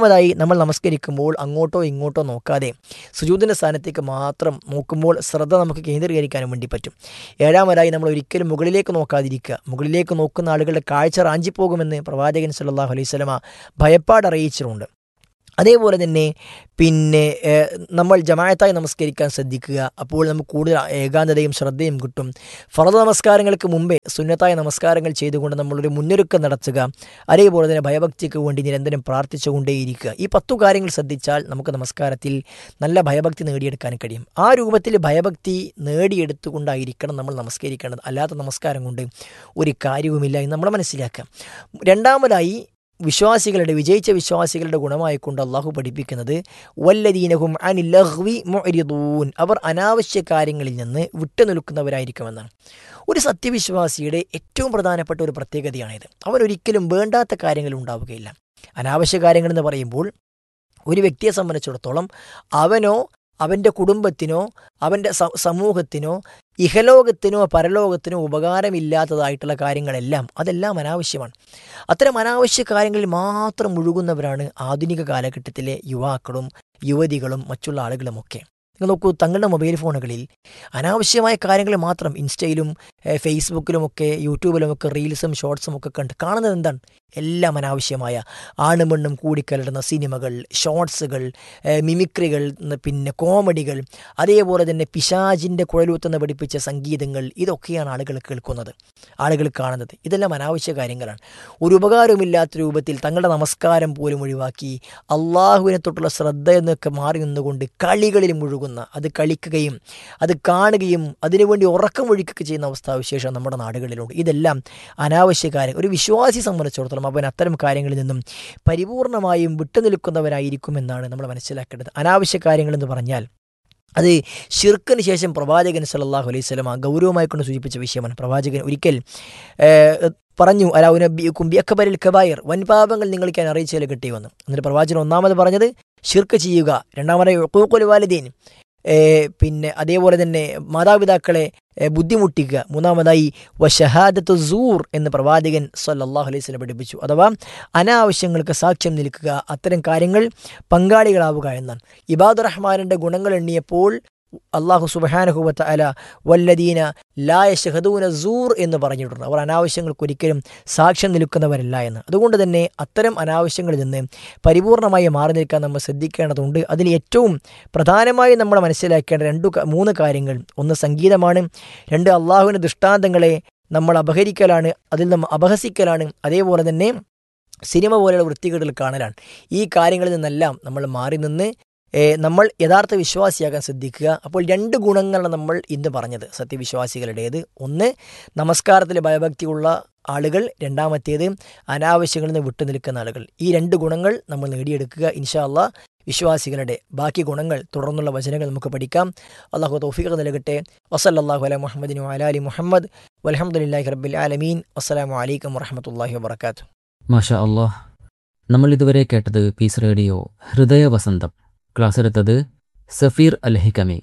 രണ്ടാമതായി നമ്മൾ നമസ്കരിക്കുമ്പോൾ അങ്ങോട്ടോ ഇങ്ങോട്ടോ നോക്കാതെ സുജൂദിൻ്റെ സ്ഥാനത്തേക്ക് മാത്രം നോക്കുമ്പോൾ ശ്രദ്ധ നമുക്ക് കേന്ദ്രീകരിക്കാനും വേണ്ടി പറ്റും ഏഴാമതായി നമ്മൾ ഒരിക്കലും മുകളിലേക്ക് നോക്കാതിരിക്കുക മുകളിലേക്ക് നോക്കുന്ന ആളുകളുടെ കാഴ്ച റാഞ്ചിപ്പോകുമെന്ന് പ്രവാചകൻ സല്ലല്ലാഹു അലൈഹി സ്വലമ ഭയപ്പാട് അറിയിച്ചിട്ടുണ്ട് അതേപോലെ തന്നെ പിന്നെ ഏഹ്, നമ്മൾ ജമായത്തായി നമസ്കരിക്കാൻ ശ്രദ്ധിക്കുക അപ്പോൾ നമുക്ക് കൂടുതൽ ഏകാന്തതയും ശ്രദ്ധയും കിട്ടും ഫറദ് നമസ്കാരങ്ങൾക്ക് മുമ്പേ സുന്നത്തായ നമസ്കാരങ്ങൾ ചെയ്തുകൊണ്ട് നമ്മളൊരു മുന്നൊരുക്കം നടത്തുക അതേപോലെ തന്നെ ഭയഭക്തിക്ക് വേണ്ടി നിരന്തരം പ്രാർത്ഥിച്ചുകൊണ്ടേയിരിക്കുക ഈ പത്തു കാര്യങ്ങൾ ശ്രദ്ധിച്ചാൽ നമുക്ക് നമസ്കാരത്തിൽ നല്ല ഭയഭക്തി നേടിയെടുക്കാൻ കഴിയും ആ രൂപത്തിൽ ഭയഭക്തി നേടിയെടുത്തുകൊണ്ടായിരിക്കണം നമ്മൾ നമസ്കരിക്കേണ്ടത് അല്ലാത്ത നമസ്കാരം കൊണ്ട് ഒരു കാര്യവുമില്ല എന്ന് നമ്മൾ മനസ്സിലാക്കുക രണ്ടാമതായി വിശ്വാസികളുടെ വിജയിച്ച വിശ്വാസികളുടെ ഗുണമായിക്കൊണ്ട് അള്ളാഹു പഠിപ്പിക്കുന്നത് വല്ലദീനഹും അനിൽ ലഹ്വി മുഅരിദൂൻ അവർ അനാവശ്യ കാര്യങ്ങളിൽ നിന്ന് വിട്ടുനിൽക്കുന്നവരായിരിക്കുമെന്നാണ് ഒരു സത്യവിശ്വാസിയുടെ ഏറ്റവും പ്രധാനപ്പെട്ട ഒരു പ്രത്യേകതയാണിത് അവൻ ഒരിക്കലും വേണ്ടാത്ത കാര്യങ്ങൾ ഉണ്ടാവുകയില്ല അനാവശ്യ കാര്യങ്ങൾ എന്ന് പറയുമ്പോൾ ഒരു വ്യക്തിയെ സംബന്ധിച്ചിടത്തോളം അവനോ അവൻ്റെ കുടുംബത്തിനോ അവൻ്റെ സ- സമൂഹത്തിനോ ഇഹലോകത്തിനോ പരലോകത്തിനോ ഉപകാരമില്ലാത്തതായിട്ടുള്ള കാര്യങ്ങളെല്ലാം അതെല്ലാം അനാവശ്യമാണ് അത്തരം അനാവശ്യ കാര്യങ്ങളിൽ മാത്രം മുഴുകുന്നവരാണ് ആധുനിക കാലഘട്ടത്തിലെ യുവാക്കളും യുവതികളും മറ്റുള്ള ആളുകളുമൊക്കെ നിങ്ങൾ നോക്കൂ തങ്ങളുടെ മൊബൈൽ ഫോണുകളിൽ അനാവശ്യമായ കാര്യങ്ങൾ മാത്രം ഇൻസ്റ്റയിലും ഏഹ്, ഫേസ്ബുക്കിലുമൊക്കെ യൂട്യൂബിലുമൊക്കെ റീൽസും ഷോർട്സും ഒക്കെ കണ്ട് കാണുന്നത് എന്താണ് എല്ലാം അനാവശ്യമായ ആണും പെണ്ണും കൂടിക്കലർന്ന സിനിമകൾ ഷോർട്സുകൾ ഏഹ്, മിമിക്രികൾ ന്ന് പിന്നെ കോമഡികൾ അതേപോലെ തന്നെ പിശാജിൻ്റെ കുഴലൂത്തുന്ന പഠിപ്പിച്ച സംഗീതങ്ങൾ ഇതൊക്കെയാണ് ആളുകൾ കേൾക്കുന്നത് ആളുകൾ കാണുന്നത് ഇതെല്ലാം അനാവശ്യ കാര്യങ്ങളാണ് ഒരു ഉപകാരവുമില്ലാത്ത രൂപത്തിൽ തങ്ങളുടെ നമസ്കാരം പോലും ഒഴിവാക്കി അള്ളാഹുവിനെ തൊട്ടുള്ള ശ്രദ്ധ എന്നൊക്കെ മാറി നിന്നുകൊണ്ട് കളികളിൽ മുഴുകുന്ന അത് കളിക്കുകയും അത് കാണുകയും അതിനുവേണ്ടി ഉറക്കം ഒഴിക്കുകയൊക്കെ ചെയ്യുന്ന അവസ്ഥാവിശേഷം നമ്മുടെ നാടുകളിലുണ്ട് ഇതെല്ലാം അനാവശ്യ കാര്യം ഒരു വിശ്വാസി സംബന്ധിച്ചിടത്തോളം അവൻ അത്തരം കാര്യങ്ങളിൽ നിന്നും പരിപൂർണമായും വിട്ടുനിൽക്കുന്നവനായിരിക്കുമെന്നാണ് നമ്മൾ മനസ്സിലാക്കേണ്ടത് അനാവശ്യ കാര്യങ്ങൾ എന്ന് പറഞ്ഞാൽ അത് ഷിർക്കിന് ശേഷം പ്രവാചകൻ സല്ലല്ലാഹു അലൈഹി സ്വലമ ഗൗരവമായി കൊണ്ട് സൂചിപ്പിച്ച വിഷയമാണ് പ്രവാചകൻ ഒരിക്കൽ ഏഹ്, പറഞ്ഞു അലാവുന കുമ്പി അക്കബരിൽ കബായർ വൻപാപങ്ങൾ നിങ്ങൾക്ക് ഞാൻ അറിയിച്ചാൽ കിട്ടി വന്നു എന്നിട്ട് പ്രവാചകൻ ഒന്നാമത് പറഞ്ഞത് ഷിർക്ക് ചെയ്യുക രണ്ടാമതായി ഉഖൂഖുൽ വാലിദീൻ ഏഹ്, പിന്നെ അതേപോലെ തന്നെ മാതാപിതാക്കളെ ഏഹ്, ബുദ്ധിമുട്ടിക്കുക മൂന്നാമതായി വഷഹാദത്ത് സൂർ എന്ന് പ്രവാചകൻ സല്ലല്ലാഹു അലൈഹി സ്വലം പഠിപ്പിച്ചു അഥവാ അനാവശ്യങ്ങൾക്ക് സാക്ഷ്യം നിൽക്കുക അത്തരം കാര്യങ്ങൾ പങ്കാളികളാവുക എന്നാണ് ഇബാദുർ റഹ്മാനിൻ്റെ ഗുണങ്ങൾ എണ്ണിയപ്പോൾ അള്ളാഹു സുബഹാനഹുബത്ത് അല വല്ലദീന ലായ ഷഹദൂന സൂർ എന്ന് പറഞ്ഞിട്ടുണ്ട് അവർ അനാവശ്യങ്ങൾക്ക് ഒരിക്കലും സാക്ഷ്യം നിൽക്കുന്നവരല്ല എന്ന് അതുകൊണ്ട് തന്നെ അത്തരം അനാവശ്യങ്ങളിൽ നിന്ന് പരിപൂർണമായി മാറി നിൽക്കാൻ നമ്മൾ ശ്രദ്ധിക്കേണ്ടതുണ്ട് അതിൽ ഏറ്റവും പ്രധാനമായും നമ്മൾ മനസ്സിലാക്കേണ്ട രണ്ടു ക- മൂന്ന് കാര്യങ്ങൾ ഒന്ന് സംഗീതമാണ് രണ്ട് അള്ളാഹുവിൻ്റെ ദൃഷ്ടാന്തങ്ങളെ നമ്മൾ അപഹരിക്കലാണ് അതിൽ നമ്മൾ അപഹസിക്കലാണ് അതേപോലെ തന്നെ സിനിമ പോലെയുള്ള വൃത്തികേടുകൾ കാണലാണ് ഈ കാര്യങ്ങളിൽ നിന്നെല്ലാം നമ്മൾ മാറി നിന്ന് ഏ, നമ്മൾ യഥാർത്ഥ വിശ്വാസിയാകാൻ ശ്രദ്ധിക്കുക അപ്പോൾ രണ്ട് ഗുണങ്ങളാണ് നമ്മൾ ഇന്ന് പറഞ്ഞത് സത്യവിശ്വാസികളുടേത് ഒന്ന് നമസ്കാരത്തിൽ ഭയഭക്തിയുള്ള ആളുകൾ രണ്ടാമത്തേത് അനാവശ്യങ്ങളിൽ നിന്ന് വിട്ടുനിൽക്കുന്ന ആളുകൾ ഈ രണ്ട് ഗുണങ്ങൾ നമ്മൾ നേടിയെടുക്കുക ഇൻഷാ അള്ളാ വിശ്വാസികളുടെ ബാക്കി ഗുണങ്ങൾ തുടർന്നുള്ള വചനങ്ങൾ നമുക്ക് പഠിക്കാം അള്ളാഹു തൗഫീഖ് നൽകട്ടെ വസല്ലാഹു അല മുഹമ്മദിനു അലാലി മുഹമ്മദ് വലഹമുല്ലാഹി റബ്ബിൽ ആലമീൻ വസ്സലാമു അലൈക്കും വറഹമത്തല്ലാഹി വബർക്കാത്തു മാഷാ അള്ളാഹ് നമ്മൾ ഇതുവരെ കേട്ടത് പീസ് റേഡിയോ ഹൃദയ വസന്തം ക്ലാസ് എടുത്തത് സഫീർ അൽ ഹിക്കമി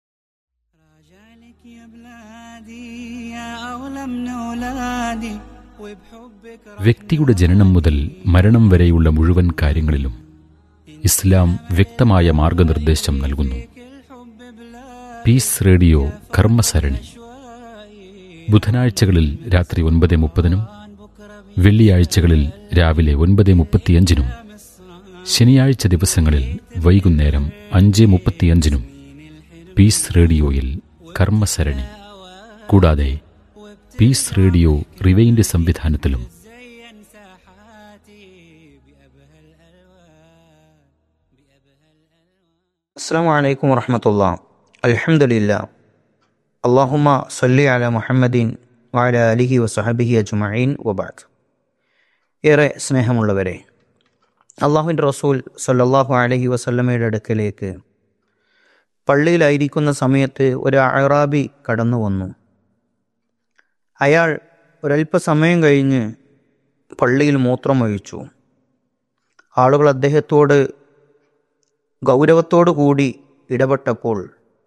راجعلك يا بلادي يا أغلى من أولادي وبحبك വ്യക്തിയുടെ ജനനം മുതൽ മരണം വരെയുള്ള മുഴുവൻ കാര്യങ്ങളിലും ഇസ്ലാം വ്യക്തമായ മാർഗനിർദ്ദേശം നൽകുന്നു الحب بلا പീസ് റേഡിയോ കർമ്മസരണി شوي ബുധനാഴ്ചകളിൽ രാത്രി ഒൻപത് മുപ്പതിനും വെള്ളിയാഴ്ചകളിൽ രാവിലെ ഒൻപത് മുപ്പത്തിയഞ്ചിനും ശനിയാഴ്ച ദിവസങ്ങളിൽ വൈകുന്നേരം അഞ്ച് മുപ്പത്തിയഞ്ചിനും പീസ് റേഡിയോയിൽ കർമ്മസരണി കൂടാതെ പീസ് റേഡിയോ റിവൈൻഡ് സംവിധാനത്തിലും زين ساحاتي بأبهى الألوان بأبهى الألوان അസ്സാം വലൈക്കും വറഹമത്തുള്ള അലഹമുല്ല അള്ളാഹുമ സല്ലി അല മുഹമ്മദീൻ വാല അലിഹി വസഹബിഹി അജ്മഈൻ വബാദ് ഏറെ സ്നേഹമുള്ളവരെ അള്ളാഹുവിൻ്റെ റസൂൽ സല്ലല്ലാഹു അലഹി വസല്ലമയുടെ അടുക്കലേക്ക് പള്ളിയിലായിരിക്കുന്ന സമയത്ത് ഒരു അറാബി കടന്നു വന്നു അയാൾ ഒരല്പസമയം കഴിഞ്ഞ് പള്ളിയിൽ മൂത്രമൊഴിച്ചു ആളുകൾ അദ്ദേഹത്തോട് ഗൗരവത്തോടു കൂടി ഇടപെട്ടപ്പോൾ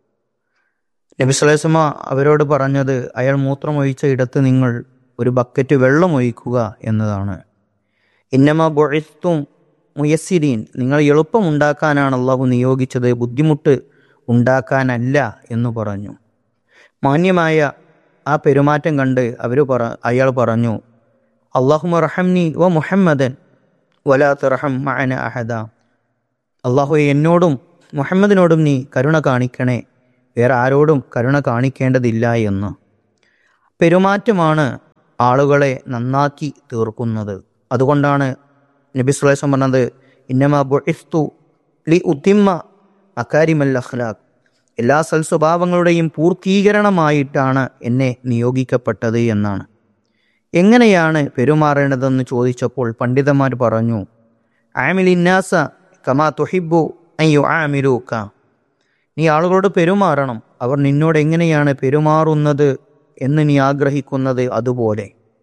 നബി സ്വലൈസമ അവരോട് പറഞ്ഞത് അയാൾ മൂത്രമൊഴിച്ച ഇടത്ത് നിങ്ങൾ ഒരു ബക്കറ്റ് വെള്ളം ഒഴിക്കുക എന്നതാണ് ഇന്നമ ബൊഴിത്തും മുയസ്സിരീൻ നിങ്ങൾ എളുപ്പമുണ്ടാക്കാനാണ് അള്ളാഹു നിയോഗിച്ചത് ബുദ്ധിമുട്ട് ഉണ്ടാക്കാനല്ല എന്ന് പറഞ്ഞു മാന്യമായ ആ പെരുമാറ്റം കണ്ട് അവർ പറ അയാൾ പറഞ്ഞു അള്ളാഹു റഹംനി വ മുഹമ്മദൻ വലാത്ത് റഹം മഅന അഹദ അള്ളാഹു എന്നോടും മുഹമ്മദിനോടും നീ കരുണ കാണിക്കണേ വേറെ ആരോടും കരുണ കാണിക്കേണ്ടതില്ല എന്ന് പെരുമാറ്റമാണ് ആളുകളെ നന്നാക്കി തീർക്കുന്നത് അതുകൊണ്ടാണ് നബി സുലൈസം പറഞ്ഞത് ഇന്നമ ബുഇസ്തു ലി ഉത്തിമ്മ അക്കാരിമൽ അഖ്ലാഖ് എല്ലാ സൽസ്വഭാവങ്ങളുടെയും പൂർത്തീകരണമായിട്ടാണ് എന്നെ നിയോഗിക്കപ്പെട്ടത് എന്നാണ് എങ്ങനെയാണ് പെരുമാറേണ്ടതെന്ന് ചോദിച്ചപ്പോൾ പണ്ഡിതന്മാർ പറഞ്ഞു ആമിലിന്നാസ കമാ തുഹിബു അയ്യോ ആമിലൂക്ക നീ ആളുകളോട് പെരുമാറണം അവർ നിന്നോട് എങ്ങനെയാണ് പെരുമാറുന്നത് എന്ന് നീ ആഗ്രഹിക്കുന്നത് അതുപോലെ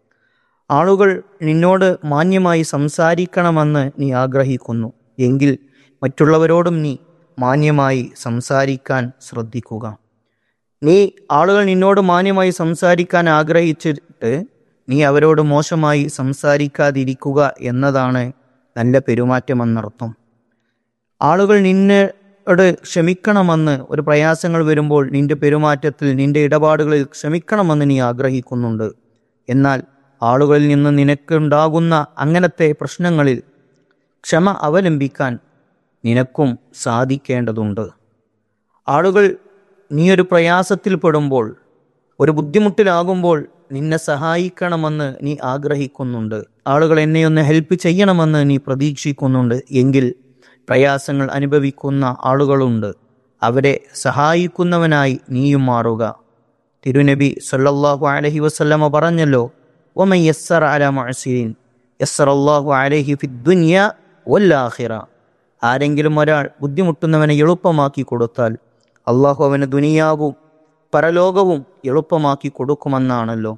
ആളുകൾ നിന്നോട് മാന്യമായി സംസാരിക്കണമെന്ന് നീ ആഗ്രഹിക്കുന്നു എങ്കിൽ മറ്റുള്ളവരോടും നീ മാന്യമായി സംസാരിക്കാൻ ശ്രദ്ധിക്കുക നീ ആളുകൾ നിന്നോട് മാന്യമായി സംസാരിക്കാൻ ആഗ്രഹിച്ചിട്ട് നീ അവരോട് മോശമായി സംസാരിക്കാതിരിക്കുക എന്നതാണ് നല്ല പെരുമാറ്റമെന്നർത്ഥം ആളുകൾ നിന്നോട് ക്ഷമിക്കണമെന്ന് ഒരു പ്രയാസങ്ങൾ വരുമ്പോൾ നിന്റെ പെരുമാറ്റത്തിൽ നിന്റെ ഇടപാടുകളിൽ ക്ഷമിക്കണമെന്ന് നീ ആഗ്രഹിക്കുന്നുണ്ട് എന്നാൽ ആളുകളിൽ നിന്ന് നിനക്കുണ്ടാകുന്ന അങ്ങനത്തെ പ്രശ്നങ്ങളിൽ ക്ഷമ അവലംബിക്കാൻ നിനക്കും സാധിക്കേണ്ടതുണ്ട് ആളുകൾ നീ ഒരു പ്രയാസത്തിൽ പെടുമ്പോൾ ഒരു ബുദ്ധിമുട്ടിലാകുമ്പോൾ നിന്നെ സഹായിക്കണമെന്ന് നീ ആഗ്രഹിക്കുന്നുണ്ട് ആളുകൾ എന്നെ ഒന്ന് ഹെൽപ്പ് ചെയ്യണമെന്ന് നീ പ്രതീക്ഷിക്കുന്നുണ്ട് എങ്കിൽ പ്രയാസങ്ങൾ അനുഭവിക്കുന്ന ആളുകളുണ്ട് അവരെ സഹായിക്കുന്നവനായി നീയും മാറുക തിരുനബി സല്ലല്ലാഹു അലൈഹി വസല്ലമ പറഞ്ഞല്ലോ ഒമൻ യസ്സർ അല മുഅസിരിൻ യസ്സറല്ലാഹു അലൈഹി ഫിദ്ദുനിയ വല്ലാഖിറ ആരെങ്കിലും ഒരാൾ ബുദ്ധിമുട്ടുന്നവനെ എളുപ്പമാക്കി കൊടുത്താൽ അള്ളാഹു അവന് ദുനിയാവും പരലോകവും എളുപ്പമാക്കി കൊടുക്കുമെന്നാണല്ലോ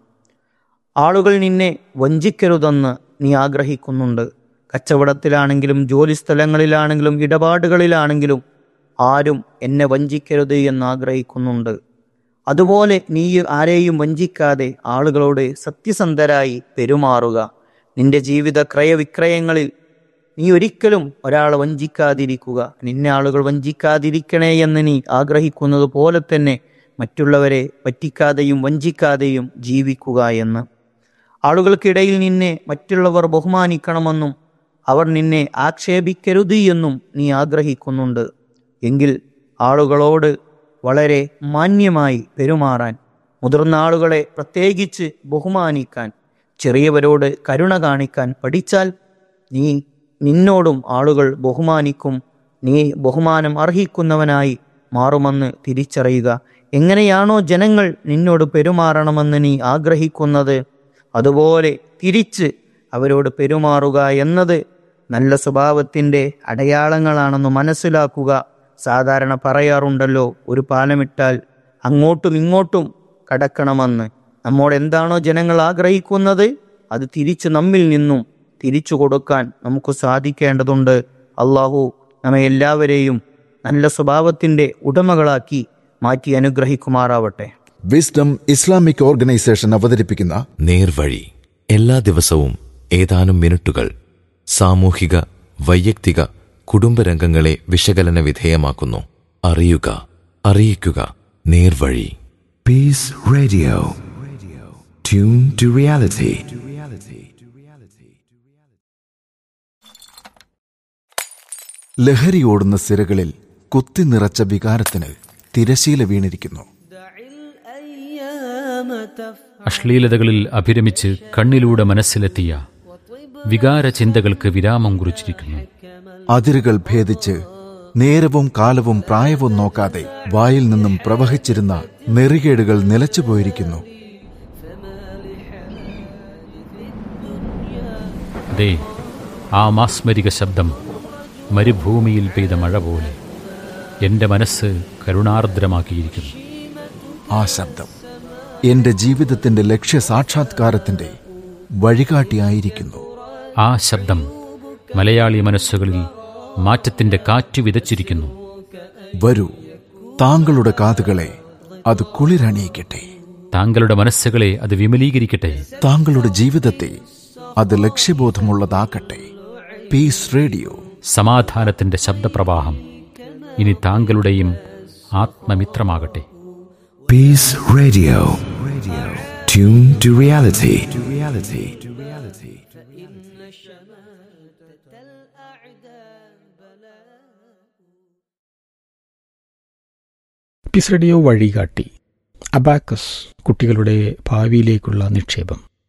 ആളുകൾ നിന്നെ വഞ്ചിക്കരുതെന്ന് നീ ആഗ്രഹിക്കുന്നുണ്ട് കച്ചവടത്തിലാണെങ്കിലും ജോലി സ്ഥലങ്ങളിലാണെങ്കിലും ഇടപാടുകളിലാണെങ്കിലും ആരും എന്നെ വഞ്ചിക്കരുത് എന്ന് ആഗ്രഹിക്കുന്നുണ്ട് അതുപോലെ നീ ആരെയും വഞ്ചിക്കാതെ ആളുകളോട് സത്യസന്ധരായി പെരുമാറുക നിന്റെ ജീവിത ക്രയവിക്രയങ്ങളിൽ നീ ഒരിക്കലും ഒരാളെ വഞ്ചിക്കാതിരിക്കുക നിന്നെ ആളുകൾ വഞ്ചിക്കാതിരിക്കണേ എന്ന് നീ ആഗ്രഹിക്കുന്നത് പോലെ തന്നെ മറ്റുള്ളവരെ പറ്റിക്കാതെയും വഞ്ചിക്കാതെയും ജീവിക്കുക എന്ന് ആളുകൾക്കിടയിൽ നിന്നെ മറ്റുള്ളവർ ബഹുമാനിക്കണമെന്നും അവർ നിന്നെ ആക്ഷേപിക്കരുത് എന്നും നീ ആഗ്രഹിക്കുന്നുണ്ട് എങ്കിൽ ആളുകളോട് വളരെ മാന്യമായി പെരുമാറാൻ മുതിർന്ന ആളുകളെ പ്രത്യേകിച്ച് ബഹുമാനിക്കാൻ ചെറിയവരോട് കരുണ കാണിക്കാൻ പഠിച്ചാൽ നീ നിന്നോടും ആളുകൾ ബഹുമാനിക്കും നീ ബഹുമാനം അർഹിക്കുന്നവനായി മാറുമെന്ന് തിരിച്ചറിയുക എങ്ങനെയാണോ ജനങ്ങൾ നിന്നോട് പെരുമാറണമെന്ന് നീ ആഗ്രഹിക്കുന്നത് അതുപോലെ തിരിച്ച് അവരോട് പെരുമാറുക എന്നത് നല്ല സ്വഭാവത്തിൻ്റെ അടയാളങ്ങളാണെന്ന് മനസ്സിലാക്കുക സാധാരണ പറയാറുണ്ടല്ലോ ഒരു പാലമിട്ടാൽ അങ്ങോട്ടും ഇങ്ങോട്ടും കടക്കണമെന്ന് നമ്മോട് എന്താണോ ജനങ്ങൾ ആഗ്രഹിക്കുന്നത് അത് തിരിച്ച് നമ്മിൽ നിന്നും തിരിച്ചു കൊടുക്കാൻ നമുക്ക് സാധിക്കേണ്ടതുണ്ട് അള്ളാഹു നമ്മെ എല്ലാവരെയും നല്ല സ്വഭാവത്തിൻ്റെ ഉടമകളാക്കി മാറ്റി അനുഗ്രഹിക്കുമാറാവട്ടെ വിസ്ഡം ഇസ്ലാമിക് ഓർഗനൈസേഷൻ അവതരിപ്പിക്കുന്ന നേർവഴി എല്ലാ ദിവസവും ഏതാനും മിനിറ്റുകൾ സാമൂഹിക വൈയക്തിക കുടുംബരംഗങ്ങളെ വിശകലന വിധേയമാക്കുന്നു അറിയുക അറിയിക്കുക നേർവഴി Peace Radio. Tune to reality. ലഹരിയോടുന്ന സിരകളിൽ കുത്തി നിറച്ച വികാരത്തിന് തിരശീല വീണിരിക്കുന്നു അശ്ലീലതകളിൽ അഭിരമിച്ച് കണ്ണിലൂടെ മനസ്സിലെത്തിയ വികാര ചിന്തകൾക്ക് വിരാമം കുറിച്ചിരിക്കുന്നു അതിരുകൾ ഭേദിച്ച് നേരവും കാലവും പ്രായവും നോക്കാതെ വായിൽ നിന്നും പ്രവഹിച്ചിരുന്ന നെറികേടുകൾ നിലച്ചുപോയിരിക്കുന്നു ദേ ആ മാസ്മരിക ശബ്ദം മരുഭൂമിയിൽ പെയ്ത മഴ പോലെ എൻ്റെ മനസ്സ് കരുണാർദ്രമാക്കിയിരിക്കുന്നു ആ ശബ്ദം എന്റെ ജീവിതത്തിന്റെ ലക്ഷ്യ സാക്ഷാത്കാരത്തിന്റെ വഴികാട്ടിയായിരിക്കുന്നു ആ ശബ്ദം മലയാളി മനസ്സുകളിൽ മാറ്റത്തിൻ്റെ കാറ്റ് വിതച്ചിരിക്കുന്നു വരൂ താങ്കളുടെ കാതുകളെ അത് കുളിരണിയിക്കട്ടെ താങ്കളുടെ മനസ്സുകളെ അത് വിമലീകരിക്കട്ടെ താങ്കളുടെ ജീവിതത്തെ അത് ലക്ഷ്യബോധമുള്ളതാക്കട്ടെ പീസ് റേഡിയോ സമാധാനത്തിന്റെ ശബ്ദപ്രവാഹം ഇനി താങ്കളുടെയും ആത്മമിത്രമാകട്ടെ peace radio radio tune to reality to reality to reality peace radio വഴികാട്ടി അബാക്കസ് കുട്ടികളുടെ ഭാവിയിലേക്കുള്ള നിക്ഷേപം